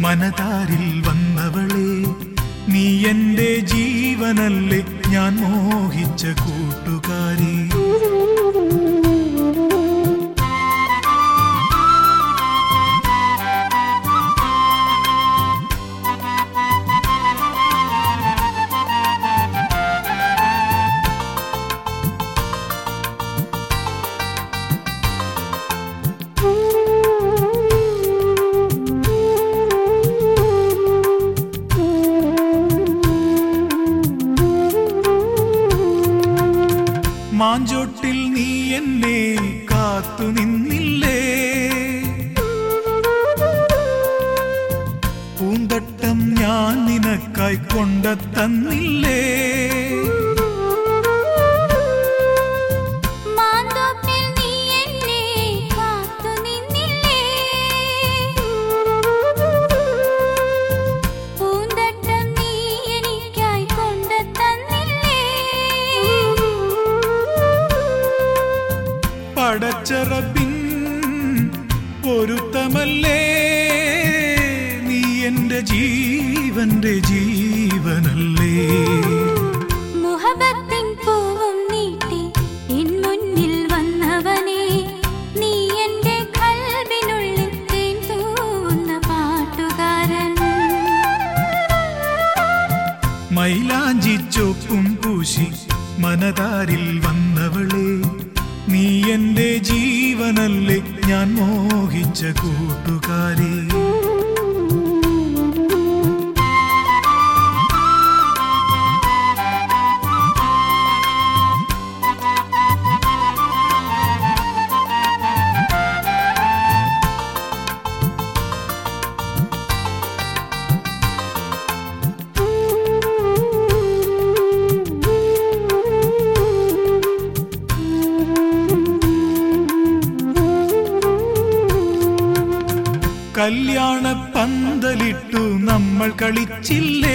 മനതാരിൽ വന്നവളെ നീ എന്റെ ജീവനല്ലേ ഞാൻ മോഹിച്ച കൂട്ടുകാരി മാഞ്ചോട്ടിൽ നീ എന്നെ കാത്തു നിന്നില്ലേ പൂന്തട്ടം ഞാൻ നിനക്കായി കൊണ്ട തന്നില്ലേ മാന്തോപ്പിൽ നീ എന്നെ കാത്തു നിന്നില്ലേ പൂന്തട്ടം നീ എനിക്കായി കൊണ്ട് തന്നില്ലേ പടച്ചറപ്പിൻ പൊരുത്തമല്ലേ നീ എന്റെ ജീവന്റെ ജീവനല്ലേ മുഹബത്തിൻ പൂവും നീട്ടി എൻ മുന്നിൽ വന്നവനെ നീ എന്റെ കൽബിനുള്ളിൽ തേൻ തൂവുന്ന പാട്ടുകാരൻ മൈലാഞ്ചി ചോപ്പും പൂശി മനതാരിൽ വന്നവളെ നീ എന്റെ ജീവനല്ലേ ഞാൻ മോഹിച്ച കൂട്ടുകാരി കല്യാണ പന്തലിട്ടു നമ്മൾ കളിച്ചില്ലേ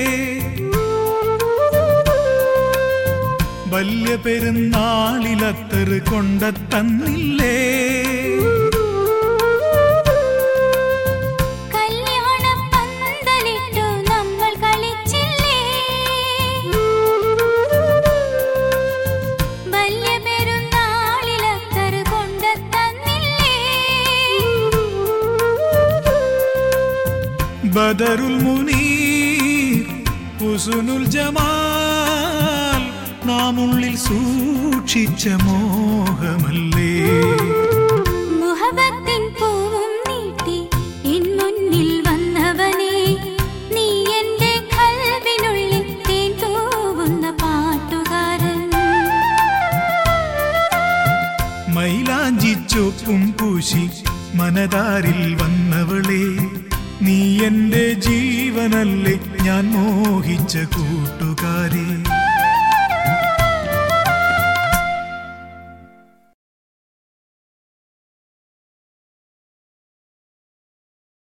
വല്യ പെരുന്നാളിലത്തറ് കൊണ്ട തന്നില്ലേ കല്യാണ പന്തലിട്ടു നമ്മൾ കളിച്ചില്ലേ വലിയ പെരുന്നാളിലത്തറ് കൊണ്ട് തന്നില്ലേ ബദറുൽ മുനീർ ഹുസുനുൽ ജമാൽ നാം ഉള്ളിൽ സൂക്ഷിച്ച മോഹമല്ലേ മുഹബത്തിൻ പൂവും നീട്ടി എൻ മുന്നിൽ വന്നവനെ നീ എന്റെ കൽബിനുള്ളിൽ തേൻ തൂവുന്ന പാട്ടുകാരൻ മൈലാഞ്ചി ചോപ്പും പൂശി മനതാരിൽ വന്നവളെ നീ എന്റെ ജീവനല്ലേ ഞാൻ മോഹിച്ച കൂട്ടുകാരി